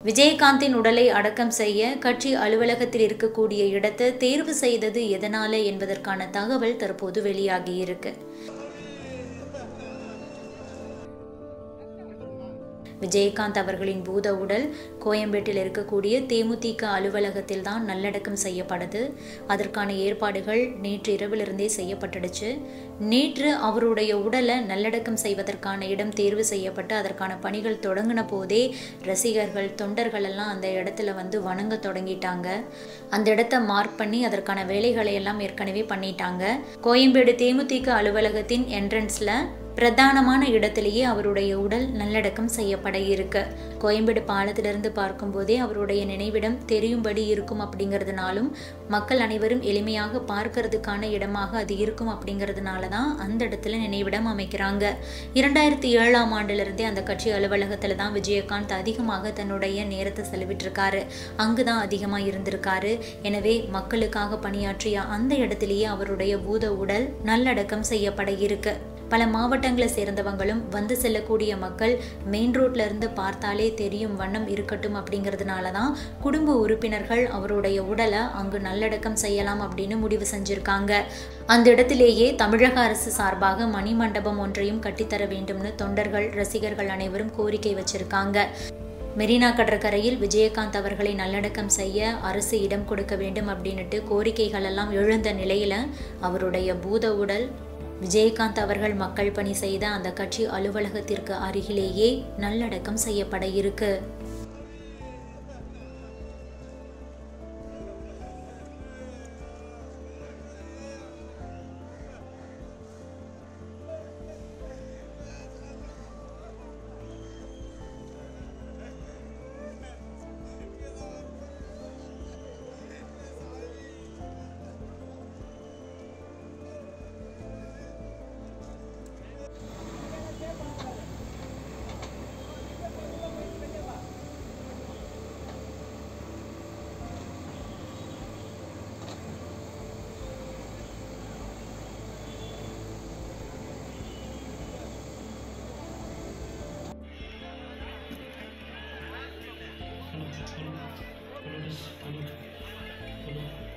விஜயகாந்தின் உடலை அடக்கம் செய்ய கட்சி அலுவலகத்தில் இருக்கக்கூடிய இடத்தை தேர்வு செய்தது எதனால என்பதற்கான தகவல் தற்போது வெளியாகியிருக்கு விஜயகாந்த் அவர்களின் பூத உடல் கோயம்பேட்டில் இருக்கக்கூடிய தேமுதிக அலுவலகத்தில் தான் நல்லடக்கம் செய்யப்படுது அதற்கான ஏற்பாடுகள் நேற்று இரவிலிருந்தே செய்யப்பட்டுடுச்சு நேற்று அவருடைய உடலை நல்லடக்கம் செய்வதற்கான இடம் தேர்வு செய்யப்பட்டு அதற்கான பணிகள் தொடங்கின போதே ரசிகர்கள் தொண்டர்கள் எல்லாம் அந்த இடத்துல வந்து வணங்க தொடங்கிட்டாங்க அந்த இடத்த மார்க் பண்ணி அதற்கான வேலைகளை எல்லாம் ஏற்கனவே பண்ணிட்டாங்க கோயம்பேடு தேமுதிக அலுவலகத்தின் என்ட்ரன்ஸ்ல பிரதானமான இடத்திலேயே அவருடைய உடல் நல்லடக்கம் செய்யப்பட இருக்கு கோயம்பேடு பாலத்திலிருந்து பார்க்கும்போதே அவருடைய நினைவிடம் தெரியும்படி இருக்கும் அப்படிங்கிறதுனாலும் மக்கள் அனைவரும் எளிமையாக பார்க்கறதுக்கான இடமாக அது இருக்கும் அப்படிங்கிறதுனால தான் அந்த இடத்துல நினைவிடம் அமைக்கிறாங்க இரண்டாயிரத்தி ஏழாம் ஆண்டிலிருந்தே அந்த கட்சி அலுவலகத்தில் தான் விஜயகாந்த் அதிகமாக தன்னுடைய நேரத்தை செலவிட்டிருக்காரு அங்கு தான் அதிகமாக இருந்திருக்காரு எனவே மக்களுக்காக பணியாற்றிய அந்த இடத்திலேயே அவருடைய பூத உடல் நல்லடக்கம் செய்யப்பட இருக்கு பல மாவட்டங்களை சேர்ந்தவங்களும் வந்து செல்லக்கூடிய மக்கள் மெயின் ரோட்ல இருந்து பார்த்தாலே தெரியும் வண்ணம் இருக்கட்டும் அப்படிங்கிறதுனால தான் குடும்ப உறுப்பினர்கள் அவருடைய உடலை அங்கு நல்லடக்கம் செய்யலாம் அப்படின்னு முடிவு செஞ்சிருக்காங்க அந்த இடத்திலேயே தமிழக அரசு சார்பாக மணிமண்டபம் ஒன்றையும் கட்டித்தர வேண்டும்னு தொண்டர்கள் ரசிகர்கள் அனைவரும் கோரிக்கை வச்சிருக்காங்க மெரினா கடற்கரையில் விஜயகாந்த் அவர்களை நல்லடக்கம் செய்ய அரசு இடம் கொடுக்க வேண்டும் அப்படின்னுட்டு கோரிக்கைகள் எல்லாம் எழுந்த நிலையில அவருடைய பூத உடல் விஜயகாந்த் அவர்கள் மக்கள் பணி செய்த அந்த கட்சி அலுவலகத்திற்கு அருகிலேயே நல்லடக்கம் செய்யப்பட இருக்கு Follow, follow, follow this, follow, follow.